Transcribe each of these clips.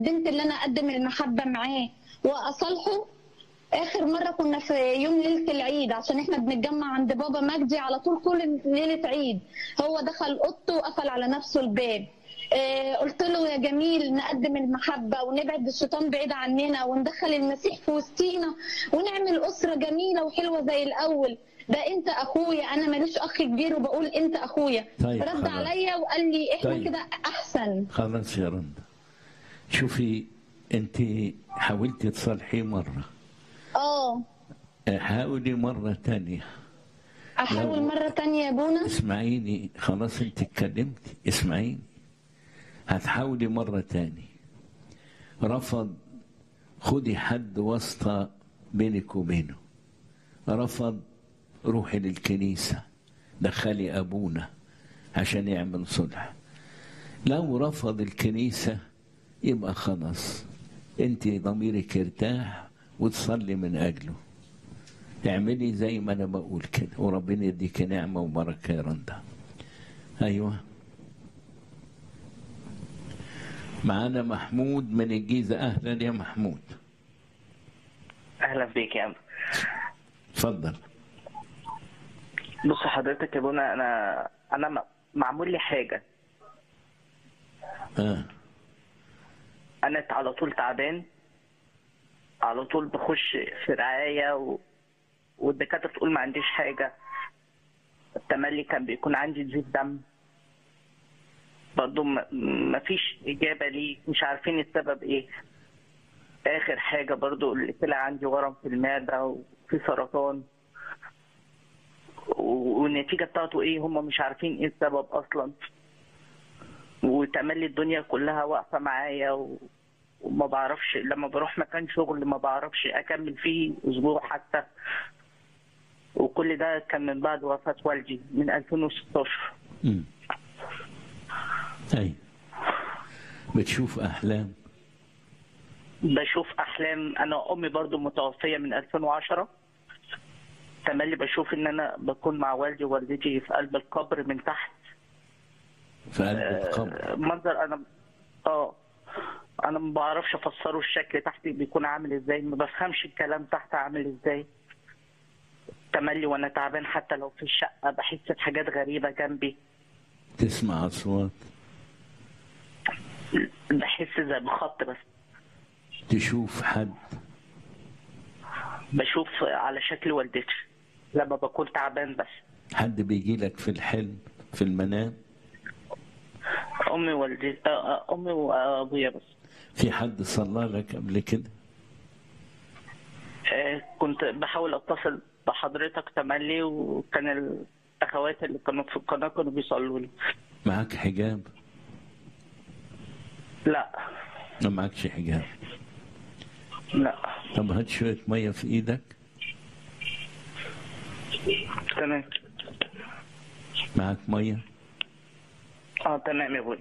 قدمت اللي انا اقدم المحبه معاه واصالحه اخر مره كنا في يوم ليله العيد عشان احنا بنتجمع عند بابا مجدي على طول كل ليله عيد هو دخل اوضته وقفل على نفسه الباب آه، قلت له يا جميل نقدم المحبه ونبعد الشيطان بعيد عننا وندخل المسيح في وسطينا ونعمل اسره جميله وحلوه زي الاول ده انت اخويا انا ماليش اخ كبير وبقول انت اخويا طيب، رد خلاص. عليا وقال لي احنا طيب. كده احسن خلاص يا رندا شوفي انت حاولتي تصلحيه مرة اه حاولي مرة تانية احاول لو- مره تانية يا بونا اسمعيني خلاص انت اتكلمتي اسمعيني هتحاولي مرة تاني رفض خدي حد واسطة بينك وبينه رفض روحي للكنيسة دخلي أبونا عشان يعمل صلح لو رفض الكنيسة يبقى خلاص انت ضميرك يرتاح وتصلي من أجله تعملي زي ما أنا بقول كده وربنا يديك نعمة وبركة يا رندا أيوه معانا محمود من الجيزة أهلا يا محمود اهلا بيك يا عم اتفضل بص حضرتك يا بونا انا انا م- معمول لي حاجه آه. انا على طول تعبان على طول بخش في رعايه و... والدكاتره تقول ما عنديش حاجه التملي كان بيكون عندي زيت دم برضه ما فيش اجابه ليه مش عارفين السبب ايه اخر حاجه برضه اللي طلع عندي ورم في المعده وفي سرطان و- والنتيجه بتاعته ايه هم مش عارفين ايه السبب اصلا وتملي الدنيا كلها واقفه معايا و... وما بعرفش لما بروح مكان شغل ما بعرفش اكمل فيه اسبوع حتى وكل ده كان من بعد وفاه والدي من 2016 مم. أي بتشوف أحلام بشوف احلام انا امي برضو متوفيه من 2010 تملي بشوف ان انا بكون مع والدي ووالدتي في قلب القبر من تحت في قلب القبر آه، منظر انا اه انا ما بعرفش افسره الشكل تحت بيكون عامل ازاي ما بفهمش الكلام تحت عامل ازاي تملي وانا تعبان حتى لو في الشقه بحس بحاجات غريبه جنبي تسمع أصوات بحس زي بخط بس تشوف حد بشوف على شكل والدتي لما بكون تعبان بس حد بيجي لك في الحلم في المنام امي والدتي آه، آه، امي وابويا بس في حد صلى لك قبل كده آه، كنت بحاول اتصل بحضرتك تملي وكان الاخوات اللي كانوا في القناه كانوا بيصلوا لي معاك حجاب لا ما معكش حجاب لا طب هات شوية مية في إيدك تمام معاك مية اه تمام يا ابوي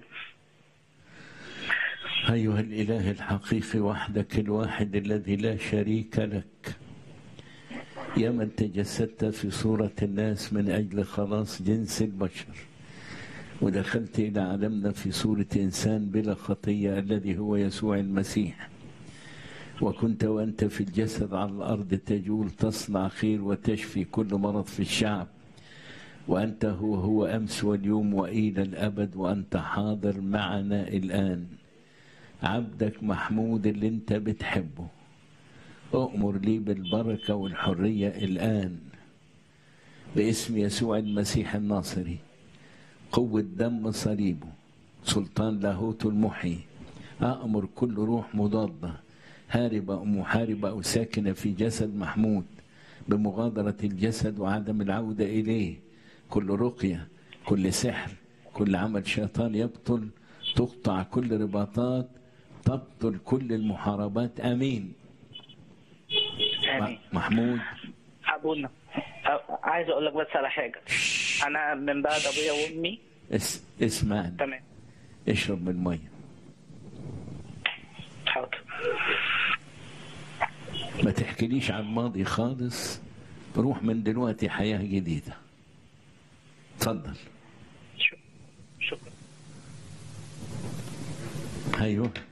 أيها الإله الحقيقي وحدك الواحد الذي لا شريك لك يا من تجسدت في صورة الناس من أجل خلاص جنس البشر ودخلت إلى عالمنا في صورة إنسان بلا خطية الذي هو يسوع المسيح وكنت وأنت في الجسد على الأرض تجول تصنع خير وتشفي كل مرض في الشعب وأنت هو هو أمس واليوم وإلى الأبد وأنت حاضر معنا الآن عبدك محمود اللي انت بتحبه أؤمر لي بالبركة والحرية الآن باسم يسوع المسيح الناصري قوة دم صليبه سلطان لاهوت المحيي أأمر كل روح مضادة هاربة أو محاربة أو ساكنة في جسد محمود بمغادرة الجسد وعدم العودة إليه كل رقية كل سحر كل عمل شيطان يبطل تقطع كل رباطات تبطل كل المحاربات آمين امين محمود ابونا آه، عايز اقول لك بس على حاجه انا من بعد ابويا وامي اس... اسمعني تمام اشرب من المية حاضر ما تحكيليش عن الماضي خالص روح من دلوقتي حياة جديدة اتفضل شكرا شكرا ايوه